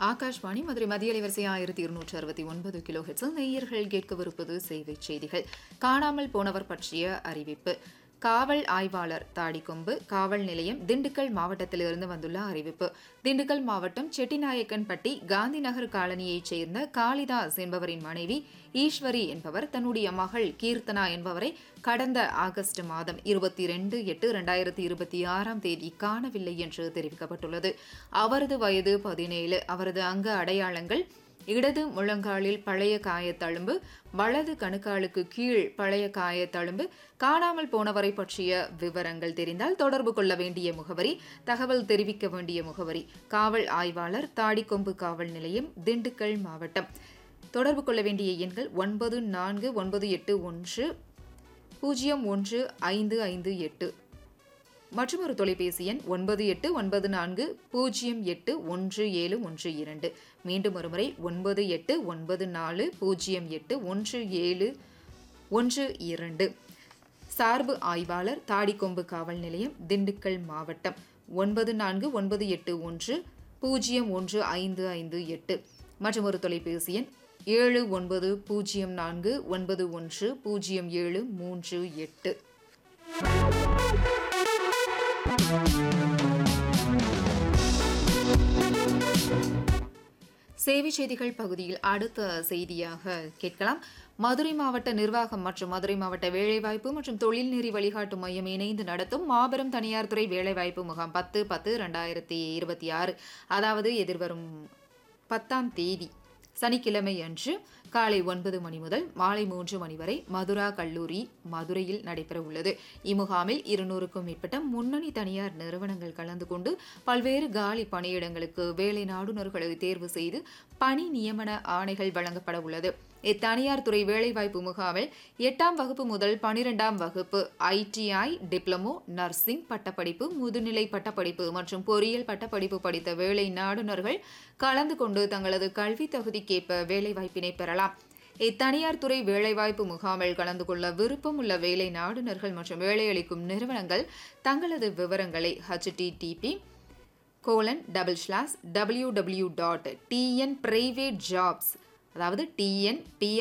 ஆகாஷ்வாணி மதுரை மத்திய அலைவரிசை ஆயிரத்தி இருநூற்று அறுபத்தி ஒன்பது கிலோ ஹெட்ஸில் நேயர்கள் கேட்கவிருப்பது செய்தி செய்திகள் காணாமல் போனவர் பற்றிய அறிவிப்பு காவல் ஆய்வாளர் தாடிக்கொம்பு காவல் நிலையம் திண்டுக்கல் மாவட்டத்திலிருந்து வந்துள்ள அறிவிப்பு திண்டுக்கல் மாவட்டம் செட்டிநாயக்கன்பட்டி காந்தி நகர் காலனியைச் சேர்ந்த காளிதாஸ் என்பவரின் மனைவி ஈஸ்வரி என்பவர் தன்னுடைய மகள் கீர்த்தனா என்பவரை கடந்த ஆகஸ்ட் மாதம் இருபத்தி ரெண்டு எட்டு இரண்டாயிரத்தி இருபத்தி ஆறாம் தேதி காணவில்லை என்று தெரிவிக்கப்பட்டுள்ளது அவரது வயது பதினேழு அவரது அங்க அடையாளங்கள் இடது முழங்காலில் பழைய காயத்தழும்பு வலது கணுக்காலுக்கு கீழ் பழைய காயத்தழும்பு காணாமல் போனவரை பற்றிய விவரங்கள் தெரிந்தால் தொடர்பு கொள்ள வேண்டிய முகவரி தகவல் தெரிவிக்க வேண்டிய முகவரி காவல் ஆய்வாளர் தாடிக்கொம்பு காவல் நிலையம் திண்டுக்கல் மாவட்டம் தொடர்பு கொள்ள வேண்டிய எண்கள் ஒன்பது நான்கு ஒன்பது எட்டு ஒன்று பூஜ்ஜியம் ஒன்று ஐந்து ஐந்து எட்டு மற்றும் ஒரு தொலைபேசி எண் ஒன்பது எட்டு ஒன்பது நான்கு பூஜ்ஜியம் எட்டு ஒன்று ஏழு ஒன்று இரண்டு மீண்டும் ஒருமுறை ஒன்பது எட்டு ஒன்பது நாலு பூஜ்ஜியம் எட்டு ஒன்று ஏழு ஒன்று இரண்டு சார்பு ஆய்வாளர் தாடிக்கொம்பு காவல் நிலையம் திண்டுக்கல் மாவட்டம் ஒன்பது நான்கு ஒன்பது எட்டு ஒன்று பூஜ்ஜியம் ஒன்று ஐந்து ஐந்து எட்டு மற்றும் ஒரு தொலைபேசி எண் ஏழு ஒன்பது பூஜ்ஜியம் நான்கு ஒன்பது ஒன்று பூஜ்ஜியம் ஏழு மூன்று எட்டு சேவை செய்திகள் பகுதியில் அடுத்த செய்தியாக கேட்கலாம் மதுரை மாவட்ட நிர்வாகம் மற்றும் மதுரை மாவட்ட வேலைவாய்ப்பு மற்றும் தொழில்நெறி வழிகாட்டு மையம் இணைந்து நடத்தும் மாபெரும் தனியார் துறை வேலைவாய்ப்பு முகாம் பத்து பத்து ரெண்டாயிரத்தி இருபத்தி ஆறு அதாவது எதிர்வரும் பத்தாம் தேதி சனிக்கிழமை அன்று காலை ஒன்பது மணி முதல் மாலை மூன்று மணி வரை மதுரா கல்லூரி மதுரையில் நடைபெற உள்ளது இம்முகாமில் இருநூறுக்கும் மேற்பட்ட முன்னணி தனியார் நிறுவனங்கள் கலந்து கொண்டு பல்வேறு காலி பணியிடங்களுக்கு வேலை நாடுநர்களை தேர்வு செய்து பணி நியமன ஆணைகள் வழங்கப்பட உள்ளது இத்தனியார் துறை வேலைவாய்ப்பு முகாமில் எட்டாம் வகுப்பு முதல் பனிரெண்டாம் வகுப்பு ஐடிஐ டிப்ளமோ நர்சிங் பட்டப்படிப்பு முதுநிலை பட்டப்படிப்பு மற்றும் பொறியியல் பட்டப்படிப்பு படித்த வேலை நாடுநர்கள் கலந்து கொண்டு தங்களது கல்வி தகுதிக்கேற்ப வேலைவாய்ப்பினை பெறலாம் இத்தனியார் துறை வேலைவாய்ப்பு முகாமில் கலந்து கொள்ள விருப்பம் உள்ள வேலை நாடுநர்கள் மற்றும் வேலையளிக்கும் நிறுவனங்கள் தங்களது விவரங்களை HTTP colon double slash W W dot TN private jobs அதாவது டிஎன்